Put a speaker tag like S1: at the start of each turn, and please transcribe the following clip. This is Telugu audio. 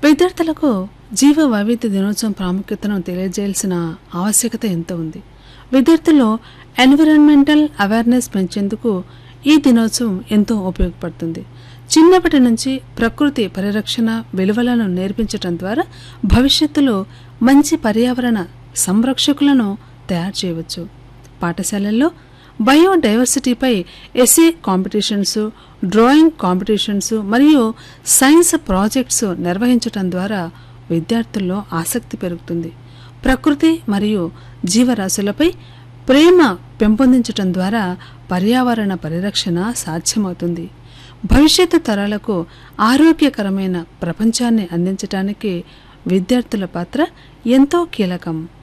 S1: విద్యార్థులకు జీవ వైవిధ్య దినోత్సవం ప్రాముఖ్యతను తెలియజేయాల్సిన ఆవశ్యకత ఎంతో ఉంది విద్యార్థుల్లో ఎన్విరాన్మెంటల్ అవేర్నెస్ పెంచేందుకు ఈ దినోత్సవం ఎంతో ఉపయోగపడుతుంది చిన్నప్పటి నుంచి ప్రకృతి పరిరక్షణ విలువలను నేర్పించటం ద్వారా భవిష్యత్తులో మంచి పర్యావరణ సంరక్షకులను తయారు చేయవచ్చు పాఠశాలల్లో బయోడైవర్సిటీపై ఎస్ఏ కాంపిటీషన్స్ డ్రాయింగ్ కాంపిటీషన్స్ మరియు సైన్స్ ప్రాజెక్ట్స్ నిర్వహించటం ద్వారా విద్యార్థుల్లో ఆసక్తి పెరుగుతుంది ప్రకృతి మరియు జీవరాశులపై ప్రేమ పెంపొందించటం ద్వారా పర్యావరణ పరిరక్షణ సాధ్యమవుతుంది భవిష్యత్తు తరాలకు ఆరోగ్యకరమైన ప్రపంచాన్ని అందించటానికి విద్యార్థుల పాత్ర ఎంతో కీలకం